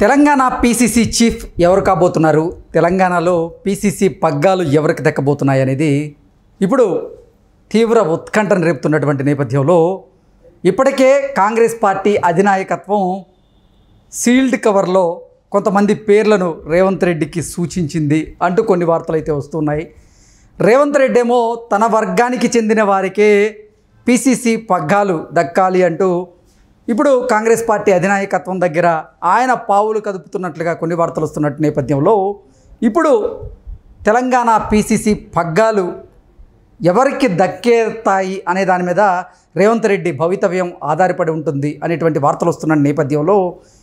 Telangana PCC chief ఎవరు కాబోతున్నారు తెలంగాణలో పీసీసీ పగ్గాలు ఎవరికి దక్కబోతున్నాయి అనేది ఇప్పుడు తీవ్ర ఉత్కంఠను రేపుతున్నటువంటి నేపథ్యంలో ఇప్పటికే కాంగ్రెస్ పార్టీ అధినాయకత్వం సీల్డ్ కవర్లో కొంతమంది పేర్లను రేవంత్ రెడ్డికి సూచించింది అంటూ కొన్ని వార్తలు అయితే వస్తున్నాయి రేవంత్ రెడ్డి ఏమో తన వర్గానికి చెందిన వారికే పీసీసీ పగ్గాలు దక్కాలి అంటూ ఇప్పుడు కాంగ్రెస్ పార్టీ అధినాయకత్వం దగ్గర ఆయన పావులు కదుపుతున్నట్లుగా కొన్ని వార్తలు వస్తున్నట్టు నేపథ్యంలో ఇప్పుడు తెలంగాణ పీసీసీ పగ్గాలు ఎవరికి దక్కేతాయి అనే దాని మీద రేవంత్ రెడ్డి భవితవ్యం ఆధారపడి ఉంటుంది అనేటువంటి వార్తలు వస్తున్న నేపథ్యంలో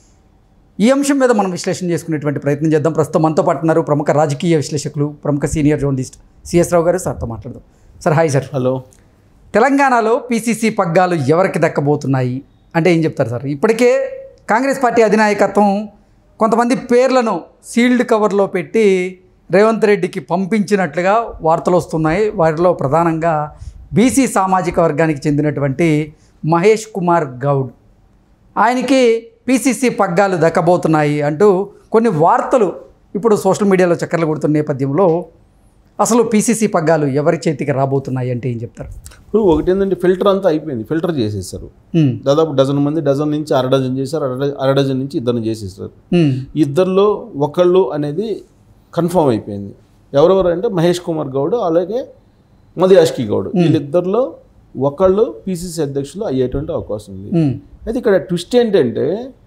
ఈ అంశం మీద మనం విశ్లేషణ చేసుకునేటువంటి ప్రయత్నం చేద్దాం ప్రస్తుతం మనతో పాటు ఉన్నారు ప్రముఖ రాజకీయ విశ్లేషకులు ప్రముఖ సీనియర్ జర్నలిస్ట్ సిఎస్ రావు గారు సార్తో మాట్లాడదాం సార్ హాయ్ సార్ హలో తెలంగాణలో పీసీసీ పగ్గాలు ఎవరికి దక్కబోతున్నాయి అంటే ఏం చెప్తారు సార్ ఇప్పటికే కాంగ్రెస్ పార్టీ అధినాయకత్వం కొంతమంది పేర్లను సీల్డ్ కవర్లో పెట్టి రేవంత్ రెడ్డికి పంపించినట్లుగా వార్తలు వస్తున్నాయి వారిలో ప్రధానంగా బీసీ సామాజిక వర్గానికి చెందినటువంటి మహేష్ కుమార్ గౌడ్ ఆయనకి పీసీసీ పగ్గాలు దక్కబోతున్నాయి అంటూ కొన్ని వార్తలు ఇప్పుడు సోషల్ మీడియాలో చక్కర్లు కొడుతున్న నేపథ్యంలో అసలు పీసీసీ పగ్గాలు ఎవరి చేతికి రాబోతున్నాయి అంటే ఏం చెప్తారు ఇప్పుడు ఒకటి ఏంటంటే ఫిల్టర్ అంతా అయిపోయింది ఫిల్టర్ చేసేసారు ఉమ్, దాదాపు డజన్ మంది డజన్ నుంచి అర డజన్ చేశారు అర డజన్- అర డజన్ నుంచి ఇద్దరు చేసేసారు ఉమ్, ఇద్దరిలో ఒకళ్ళు అనేది కన్ఫర్మ్ అయిపోయింది ఎవరెవరు అంటే మహేష్ కుమార్ గౌడ్ అలాగే మదియాష్కి గౌడ్ వీళ్ళిద్దరిలో ఒకళ్ళు పిసిసి అధ్యక్షులు అయ్యేటువంటి అవకాశం ఉంది ఉమ్, అయితే ఇక్కడ ట్విస్ట్ ఏంటంటే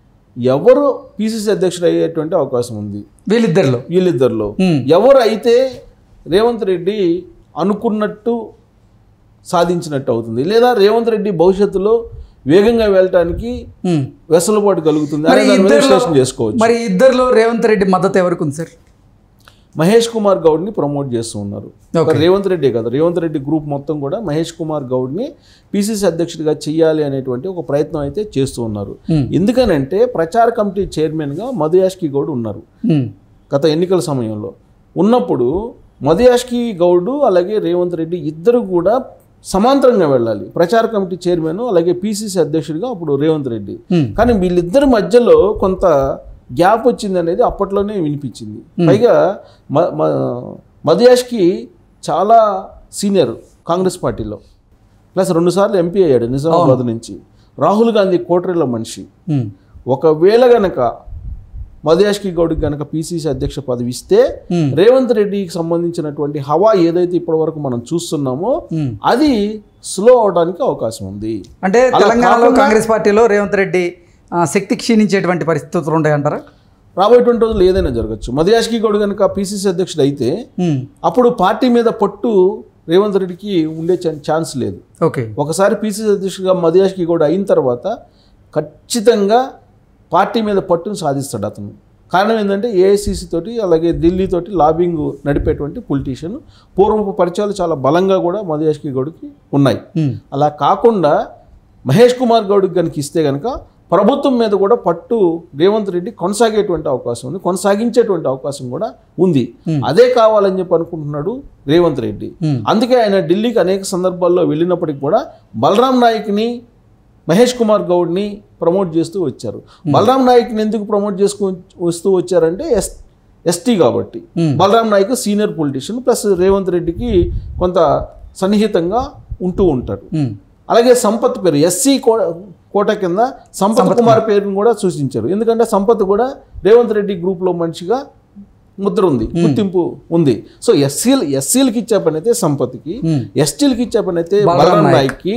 ఎవరు పిసిసి అధ్యక్షులు అయ్యేటువంటి అవకాశం ఉంది వీళ్ళిద్దరిలో వీళ్ళిద్దరిలో ఉమ్, ఎవరు అయితే రేవంత్ రెడ్డి అనుకున్నట్టు సాధించినట్టు అవుతుంది లేదా రేవంత్ రెడ్డి భవిష్యత్తులో వేగంగా వెళ్ళటానికి ఉమ్. వెసలుబాటు కలుగుతుంది మరి అనే దాని మీద ఇద్దరిలో విశ్లేషణ చేసుకోవచ్చు మరి ఇద్దరిలో రేవంత్ రెడ్డి మద్దతు ఎవరికి ఉంది సార్ మహేష్ కుమార్ గౌడ్ని ప్రమోట్ చేస్తూ ఉన్నారు Okay. ఒక రేవంత్ రెడ్డి కదా రేవంత్ రెడ్డి గ్రూప్ మొత్తం కూడా మహేష్ కుమార్ గౌడ్ని పిసిసి అధ్యక్షుడిగా చేయాలి అనేటువంటి ఒక ప్రయత్నం అయితే చేస్తూ ఉన్నారు Hmm. ఎందుకనంటే ప్రచార కమిటీ చైర్మన్గా మధుయాష్కి గౌడ్ ఉన్నారు ఉమ్, గత ఎన్నికల సమయంలో ఉన్నప్పుడు మధుయాష్కి గౌడ్ అలాగే రేవంత్ రెడ్డి ఇద్దరు కూడా సమాంతరంగా వెళ్ళాలి ప్రచార కమిటీ చైర్మన్ అలాగే పిసిసి అధ్యక్షుడిగా అప్పుడు రేవంత్ రెడ్డి ఉమ్, కానీ వీళ్ళిద్దరి మధ్యలో కొంత గ్యాప్ వచ్చింది అనేది అప్పట్లోనే వినిపించింది పైగా మ మ- మధుయాష్కి చాలా సీనియర్ కాంగ్రెస్ పార్టీలో ప్లస్ రెండుసార్లు ఎంపీ అయ్యాడు నిజామాబాద్ నుంచి రాహుల్ గాంధీ కోటరీల మనిషి ఉమ్, ఒకవేళ గనక మధుయాష్కి గౌడ్కి గనక పిసిసి అధ్యక్ష పదవి ఇస్తే ఉమ్, రేవంత్ రెడ్డికి సంబంధించినటువంటి హవా ఏదైతే ఇప్పటివరకు మనం చూస్తున్నామో ఉమ్. అది స్లో అవడానికి అవకాశం ఉంది అంటే అలా తెలంగాణలో కాకుండా- కాంగ్రెస్ పార్టీలో రేవంత్ రెడ్డి ఆ, శక్తి క్షీణించేటువంటి పరిస్థితులు ఉంటాయంటారా రాబోయేటువంటి రోజులు ఏదైనా జరగచ్చు మధుయాష్కి గౌడ్ కనుక పిసిసి అధ్యక్షుడు అయితే ఉమ్, అప్పుడు పార్టీ మీద పట్టు రేవంత్ రెడ్డికి ఉండే ఛా- ఛాన్స్ లేదు ఓకే ఒకసారి పిసిసి అధ్యక్షుడిగా మధుయాష్కి గౌడ్ అయిన తర్వాత ఖచ్చితంగా పార్టీ మీద పట్టును సాధిస్తాడు అతను కారణం ఏంటంటే ఏఐసిసి తోటి అలాగే ఢిల్లీ తోటి లాబింగ్ నడిపేటువంటి పొలిటీషియన్ పూర్వపు పరిచయాలు చాలా బలంగా కూడా మధుయాష్కి గౌడ్కి ఉన్నాయి ఉమ్, అలా కాకుండా మహేష్ కుమార్ గౌడ్కి కనుక ఇస్తే కనుక ప్రభుత్వం మీద కూడా పట్టు రేవంత్ రెడ్డి కొనసాగేటువంటి అవకాశం ఉంది కొనసాగించేటువంటి అవకాశం కూడా ఉంది Hmm. అదే కావాలని చెప్పి అనుకుంటున్నాడు రేవంత్ రెడ్డి ఉమ్, అందుకే ఆయన ఢిల్లీకి అనేక సందర్భాల్లో వెళ్ళినప్పటికీ కూడా బలరాం నాయక్ని మహేష్ కుమార్ గౌడ్ని ప్రమోట్ చేస్తూ వచ్చారు బలరాం నాయక్ని ఎందుకు ప్రమోట్ చేసుకు వస్తూ వచ్చారంటే ఎస్ ఎస్టీ కాబట్టి Hmm. Balram Naik senior politician plus Revanth రెడ్డికి కొంత సన్నిహితంగా ఉంటూ ఉంటాడు ఉమ్, అలాగే సంపత్ పేరు ఎస్సీ కోట కింద సంపత్ కుమార్ పేరును కూడా సూచించారు ఎందుకంటే సంపత్ కూడా రేవంత్ రెడ్డి గ్రూప్లో మనిషిగా ముద్ర ఉంది గుర్తింపు ఉంది సో ఎస్సీలు ఎస్సీలకి ఇచ్చే పని అయితే సంపత్కి ఉమ్, ఎస్టీలకి ఇచ్చే పని అయితే బలరాం బలరాం నాయక్. నాయక్కి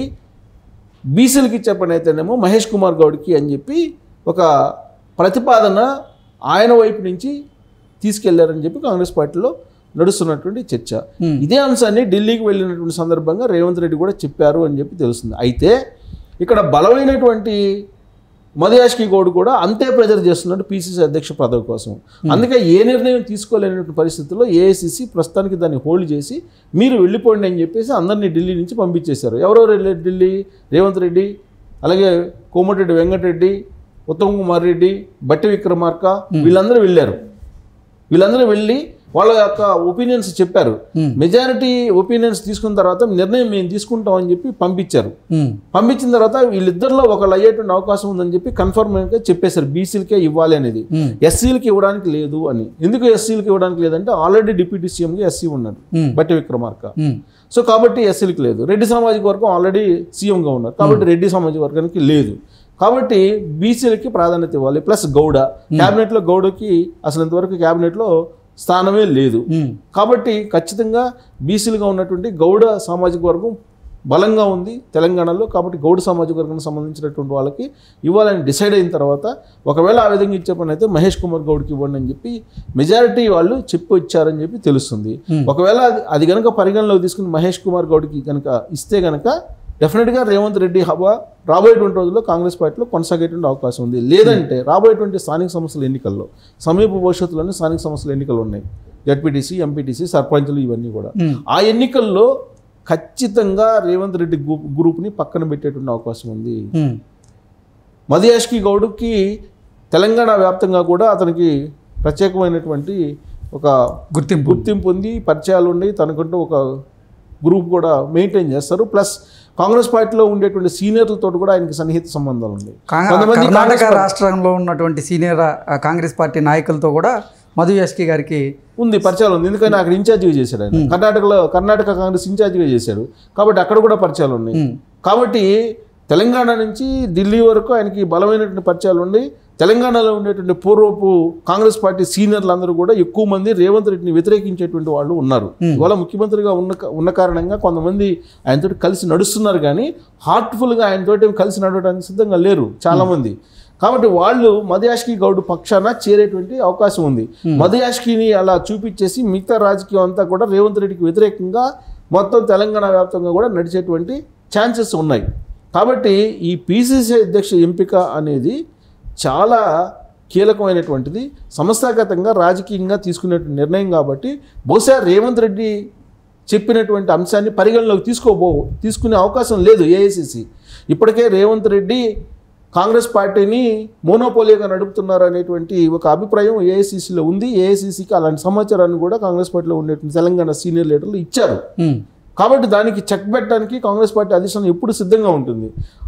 బీసీలకి ఇచ్చే పని అయితేనేమో మహేష్ కుమార్ గౌడ్కి అని చెప్పి ఒక ప్రతిపాదన ఆయన వైపు నుంచి తీసుకెళ్లారని చెప్పి కాంగ్రెస్ పార్టీలో నడుస్తున్నటువంటి చర్చ Hmm. ఇదే అంశాన్ని ఢిల్లీకి వెళ్ళినటువంటి సందర్భంగా రేవంత్ రెడ్డి కూడా చెప్పారు అని చెప్పి తెలుస్తుంది అయితే ఇక్కడ బలమైనటువంటి మధుయాష్కి గౌడ్ కూడా అంతే ప్రెజర్ చేస్తున్నాడు పిసిసి అధ్యక్ష పదవి కోసం అందుకే ఏ నిర్ణయం తీసుకోలేనటువంటి పరిస్థితుల్లో ఏఐసిసి ప్రస్తుతానికి దాన్ని హోల్డ్ చేసి మీరు వెళ్ళిపోండి అని చెప్పేసి అందరినీ ఢిల్లీ నుంచి పంపించేశారు ఎవరెవరు వెళ్ళారు ఢిల్లీ రేవంత్ రెడ్డి అలాగే కోమటిరెడ్డి వెంకటరెడ్డి ఉత్తమ్ కుమార్ రెడ్డి బట్టి విక్రమార్క వీళ్ళందరూ వెళ్ళారు వీళ్ళందరూ వెళ్ళి వాళ్ళ యొక్క ఒపీనియన్స్ చెప్పారు Hmm. మెజారిటీ ఒపీనియన్స్ తీసుకున్న తర్వాత నిర్ణయం మేము తీసుకుంటాం అని చెప్పి పంపించారు ఉమ్, పంపించిన తర్వాత వీళ్ళిద్దరిలో ఒకళ్ళు అయ్యేటువంటి అవకాశం ఉందని చెప్పి కన్ఫర్మ్ గా చెప్పేశారు బీసీలకే ఇవ్వాలి అనేది ఉమ్, ఎస్సీలకి ఇవ్వడానికి లేదు అని ఎందుకు ఎస్సీలకి ఇవ్వడానికి లేదంటే ఆల్రెడీ డిప్యూటీ సీఎంగా ఎస్సీ ఉన్నాడు ఉమ్, బట్టి విక్రమార్క ఉమ్, సో కాబట్టి ఎస్సీలకి లేదు రెడ్డి సామాజిక వర్గం ఆల్రెడీ సీఎంగా ఉన్నారు కాబట్టి రెడ్డి సామాజిక వర్గానికి లేదు కాబట్టి బీసీలకి ప్రాధాన్యత ఇవ్వాలి ప్లస్ గౌడ క్యాబినెట్లో గౌడకి అసలు ఇంతవరకు క్యాబినెట్లో స్థానమే లేదు ఉమ్, కాబట్టి ఖచ్చితంగా బీసీలుగా ఉన్నటువంటి గౌడ సామాజిక వర్గం బలంగా ఉంది తెలంగాణలో కాబట్టి గౌడ సామాజిక వర్గానికి సంబంధించినటువంటి వాళ్ళకి ఇవ్వాలని డిసైడ్ అయిన తర్వాత ఒకవేళ ఆ విధంగా ఇచ్చే పని అయితే మహేష్ కుమార్ గౌడ్కి ఇవ్వండి అని చెప్పి మెజారిటీ వాళ్ళు చెప్పి వచ్చారని చెప్పి తెలుస్తుంది ఒకవేళ అది అది కనుక పరిగణలోకి తీసుకుని మహేష్ కుమార్ గౌడ్కి కనుక ఇస్తే కనుక డెఫినెట్గా రేవంత్ రెడ్డి హవా రాబోయేటువంటి రోజుల్లో కాంగ్రెస్ పార్టీలో కొనసాగేటువంటి అవకాశం ఉంది లేదంటే రాబోయేటువంటి స్థానిక సంస్థల ఎన్నికల్లో సమీప భవిష్యత్తులోనే స్థానిక సంస్థల ఎన్నికలు ఉన్నాయి జడ్పీటీసీ ఎంపీటీసీ సర్పంచులు ఇవన్నీ కూడా ఉమ్, ఆ ఎన్నికల్లో ఖచ్చితంగా రేవంత్ రెడ్డి గ్రూప్ గ్రూప్ని పక్కన పెట్టేటువంటి అవకాశం ఉంది ఉమ్, మదియాష్కి గౌడ్కి తెలంగాణ వ్యాప్తంగా కూడా అతనికి ప్రత్యేకమైనటువంటి ఒక గుర్తింపు గుర్తింపు ఉంది పరిచయాలు ఉన్నాయి తనకంటూ ఒక గ్రూప్ కూడా మెయింటైన్ చేస్తారు ప్లస్ కాంగ్రెస్ పార్టీలో ఉండేటువంటి సీనియర్లతో కూడా ఆయనకి సన్నిహిత సంబంధాలు ఉన్నాయి కాంగ్- కొంతమంది కర్ణాటక రాష్ట్రంలో ఉన్నటువంటి సీనియర్ ఆ, కాంగ్రెస్ పార్టీ నాయకులతో కూడా మధు యాష్కి గారికి ఉంది పరిచయాలు ఉంది ఎందుకంటే అక్కడ ఇన్ఛార్జిగా చేశాడు ఆయన కర్ణాటకలో కర్ణాటక కాంగ్రెస్ ఇన్ఛార్జిగా చేశాడు కాబట్టి అక్కడ కూడా పరిచయాలు ఉన్నాయి ఉమ్, కాబట్టి తెలంగాణ నుంచి ఢిల్లీ వరకు ఆయనకి బలమైనటువంటి పరిచయాలు ఉన్నాయి తెలంగాణలో ఉండేటువంటి పూర్వపు కాంగ్రెస్ పార్టీ సీనియర్లు అందరూ కూడా ఎక్కువ మంది రేవంత్ రెడ్డిని వ్యతిరేకించేటువంటి వాళ్ళు ఉన్నారు ఇవాళ ముఖ్యమంత్రిగా ఉన్న ఉన్న కారణంగా కొంతమంది ఆయనతో కలిసి నడుస్తున్నారు కానీ హార్ట్ఫుల్గా ఆయనతోటి కలిసి నడవడానికి సిద్ధంగా లేరు చాలా మంది కాబట్టి వాళ్ళు మదయాష్కి గౌడ్ పక్షాన చేరేటువంటి అవకాశం ఉంది మదయాష్కిని అలా చూపించేసి మిగతా రాజకీయం అంతా కూడా రేవంత్ రెడ్డికి వ్యతిరేకంగా మొత్తం తెలంగాణ వ్యాప్తంగా కూడా నడిచేటువంటి ఛాన్సెస్ ఉన్నాయి కాబట్టి ఈ పిసిసి అధ్యక్ష ఎంపిక అనేది చాలా కీలకమైనటువంటిది సంస్థాగతంగా రాజకీయంగా తీసుకునేటువంటి నిర్ణయం కాబట్టి బహుశా రేవంత్ రెడ్డి చెప్పినటువంటి అంశాన్ని పరిగణలోకి తీసుకోబో తీసుకునే అవకాశం లేదు ఏఐసిసి ఇప్పటికే రేవంత్ రెడ్డి కాంగ్రెస్ పార్టీని మోనోపోలియోగా నడుపుతున్నారు అనేటువంటి ఒక అభిప్రాయం ఏఐసిసిలో ఉంది ఏఐసిసికి అలాంటి సమాచారాన్ని కూడా కాంగ్రెస్ పార్టీలో ఉండేటువంటి తెలంగాణ సీనియర్ లీడర్లు ఇచ్చారు ఉమ్, కాబట్టి దానికి చెక్ పెట్టడానికి కాంగ్రెస్ పార్టీ అధిష్టానం ఎప్పుడు సిద్ధంగా ఉంటుంది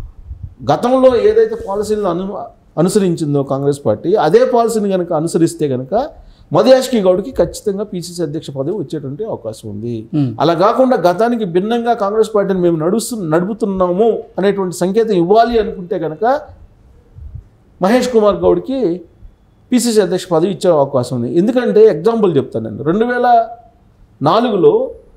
గతంలో ఏదైతే పాలసీలను అను అనుసరించిందో కాంగ్రెస్ పార్టీ అదే పాలసీని కనుక అనుసరిస్తే కనుక మదయాష్కి గౌడ్కి ఖచ్చితంగా పిసిసి అధ్యక్ష పదవి వచ్చేటువంటి అవకాశం ఉంది Hmm. అలా కాకుండా గతానికి భిన్నంగా కాంగ్రెస్ పార్టీని మేము నడుస్తు నడుపుతున్నాము అనేటువంటి సంకేతం ఇవ్వాలి అనుకుంటే కనుక మహేష్ కుమార్ గౌడ్కి పిసిసి అధ్యక్ష పదవి ఇచ్చే అవకాశం ఉంది ఎందుకంటే ఎగ్జాంపుల్ చెప్తాను నేను రెండు వేల నాలుగులో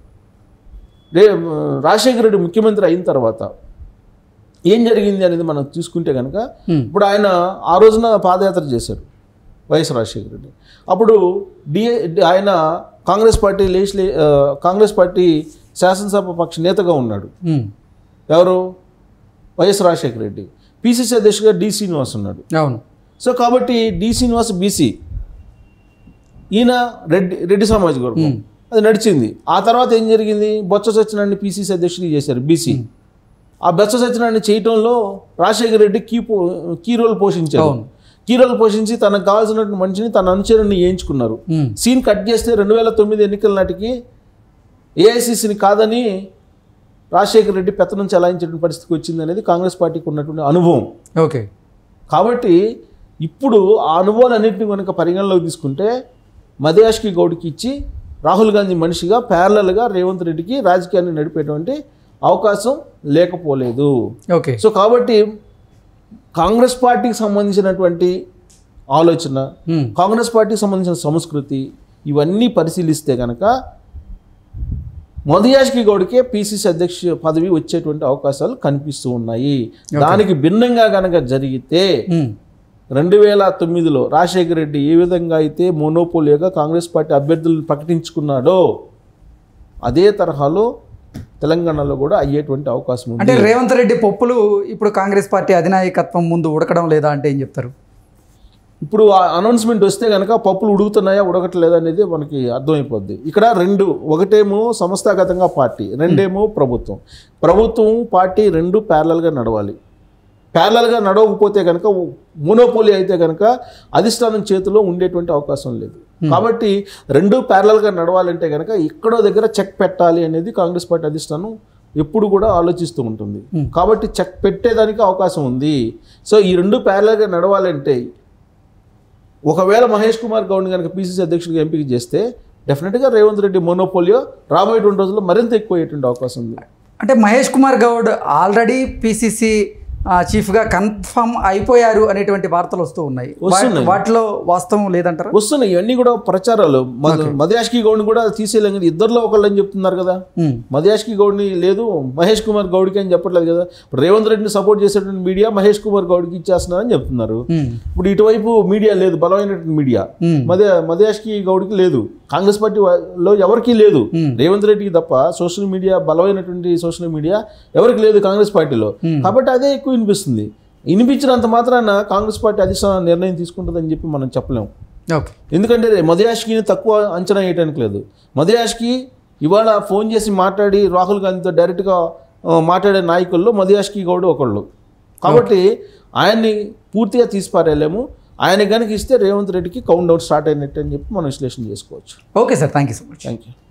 రే రాజశేఖర రెడ్డి ముఖ్యమంత్రి అయిన తర్వాత ఏం జరిగింది అనేది మనం చూసుకుంటే కనుక ఉమ్, ఇప్పుడు ఆయన ఆ రోజున పాదయాత్ర చేశారు వైఎస్ రాజశేఖర రెడ్డి అప్పుడు డిఏ ఆయన కాంగ్రెస్ పార్టీ లేజిస్లే ఆ, కాంగ్రెస్ పార్టీ శాసనసభ పక్ష నేతగా ఉన్నాడు ఉమ్, ఎవరు వైఎస్ రాజశేఖర రెడ్డి పిసిసి అధ్యక్షుడిగా డి శ్రీనివాస్ ఉన్నాడు అవును సో కాబట్టి డి శ్రీనివాస్ బీసీ ఈయన రెడ్డి రెడ్డి సామాజిక వర్గం అది నడిచింది ఆ తర్వాత ఏం జరిగింది బొత్స సత్యనారాయణ పిసిసి అధ్యక్షుడిగా చేశారు బీసీ ఆ బొత్స సత్యనారాయణ చేయటంలో రాజశేఖర రెడ్డి కీ పో కీ రోల్ పోషించారు అవును. కీ రోల్ పోషించి తనకు కావాల్సినటువంటి మనిషిని తన అనుచరుని వేయించుకున్నారు ఉమ్, సీన్ కట్ చేస్తే రెండు వేల తొమ్మిది ఎన్నికల నాటికి ఏఐసిసిని కాదని రాజశేఖర రెడ్డి పెత్తనం చెలాయించేటువంటి పరిస్థితికి వచ్చింది అనేది కాంగ్రెస్ పార్టీకి ఉన్నటువంటి అనుభవం ఓకే కాబట్టి ఇప్పుడు ఆ అనుభవాలన్నింటినీ కనుక పరిగణలోకి తీసుకుంటే మదయాష్కి గౌడ్కి ఇచ్చి రాహుల్ గాంధీ మనిషిగా ప్యారలల్గా రేవంత్ రెడ్డికి రాజకీయాన్ని నడిపేటువంటి అవకాశం లేకపోలేదు ఓకే సో కాబట్టి కాంగ్రెస్ పార్టీకి సంబంధించినటువంటి ఆలోచన ఉమ్, కాంగ్రెస్ పార్టీకి సంబంధించిన సంస్కృతి ఇవన్నీ పరిశీలిస్తే కనుక మదయాష్కి గౌడ్కే పిసిసి అధ్యక్ష పదవి వచ్చేటువంటి అవకాశాలు కనిపిస్తూ ఉన్నాయి దానికి భిన్నంగా కనుక జరిగితే ఉమ్, రెండు వేల తొమ్మిదిలో రాజశేఖర రెడ్డి ఏ విధంగా అయితే మోనోపోలియోగా కాంగ్రెస్ పార్టీ అభ్యర్థులను ప్రకటించుకున్నాడో అదే తరహాలో తెలంగాణలో కూడా అయ్యేటువంటి అవకాశం ఉంది అంటే రేవంత్ రెడ్డి పప్పులు ఇప్పుడు కాంగ్రెస్ పార్టీ అధినాయకత్వం ముందు ఉడకడం లేదా అంటే ఏం చెప్తారు ఇప్పుడు ఆ అనౌన్స్మెంట్ వస్తే కనుక పప్పులు ఉడుకుతున్నాయా ఉడకట్లేదా అనేది మనకి అర్థమైపోద్ది ఇక్కడ రెండు ఒకటేమో సంస్థాగతంగా పార్టీ రెండేమో ప్రభుత్వం ప్రభుత్వం పార్టీ రెండు ప్యారలల్గా నడవాలి ప్యారలల్గా నడవకపోతే కనుక మోనోపోలి అయితే కనుక అధిష్టానం చేతిలో ఉండేటువంటి అవకాశం లేదు కాబట్టి రెండు ప్యారలల్గా నడవాలంటే కనుక ఎక్కడో దగ్గర చెక్ పెట్టాలి అనేది కాంగ్రెస్ పార్టీ అధిష్టానం ఎప్పుడు కూడా ఆలోచిస్తూ ఉంటుంది కాబట్టి చెక్ పెట్టేదానికి అవకాశం ఉంది సో ఈ రెండు ప్యారలల్గా నడవాలంటే ఒకవేళ మహేష్ కుమార్ గౌడ్ కనుక పీసీసీ అధ్యక్షుడిగా ఎంపిక చేస్తే డెఫినెట్గా రేవంత్ రెడ్డి మోనోపోలియో రాబోయేటువంటి రోజుల్లో మరింత ఎక్కువయ్యేటువంటి అవకాశం ఉంది అంటే మహేష్ కుమార్ గౌడ్ ఆల్రెడీ పిసిసి చీఫ్గా కన్ఫర్మ్ అయిపోయారు అనేటువంటి వార్తలు వస్తూ ఉన్నాయి వా- వస్తున్నాయి. వాటిలో వాస్తవం లేదంటారా వస్తున్నాయి ఇవన్నీ కూడా ప్రచారాలు మదయాష్కి గౌడ్ని కూడా తీసేయలేం కదా ఇద్దరిలో ఒకళ్ళు అని చెప్తున్నారు కదా ఉమ్, మదయాష్కి గౌడ్ని లేదు మహేష్ కుమార్ గౌడ్కి అని చెప్పట్లేదు కదా ఇప్పుడు రేవంత్ రెడ్డిని సపోర్ట్ చేసేటువంటి మీడియా మహేష్ కుమార్ గౌడ్కి ఇచ్చేస్తున్నారని చెప్తున్నారు ఉమ్, ఇప్పుడు ఇటువైపు మీడియా లేదు బలమైనటువంటి మీడియా ఉమ్, మదే మదయాష్కి గౌడ్కి లేదు కాంగ్రెస్ పార్టీ వా- లో ఎవరికీ లేదు Hmm. రేవంత్ రెడ్డికి తప్ప సోషల్ మీడియా బలమైనటువంటి సోషల్ మీడియా ఎవరికి లేదు కాంగ్రెస్ పార్టీలో కాబట్టి అదే ఎక్కువ వినిపిస్తుంది వినిపించినంత మాత్రాన కాంగ్రెస్ పార్టీ అధిష్టానం నిర్ణయం తీసుకుంటుందని చెప్పి మనం చెప్పలేము ఓకే ఎందుకంటే మదయాష్కిని తక్కువ అంచనా వేయడానికి లేదు మదయాష్కి ఇవాళ ఫోన్ చేసి మాట్లాడి రాహుల్ గాంధీతో డైరెక్ట్గా ఆ, మాట్లాడే నాయకుల్లో మదయాష్కి గౌడ్ ఒకళ్ళు కాబట్టి ఆయన్ని పూర్తిగా తీసిపారేయలేము ఆయన కనుక ఇస్తే రేవంత్ రెడ్డికి కౌంట్ డౌన్ స్టార్ట్ అయినట్టు అని చెప్పి మనం విశ్లేషణ చేసుకోవచ్చు okay sir thank you so much thank you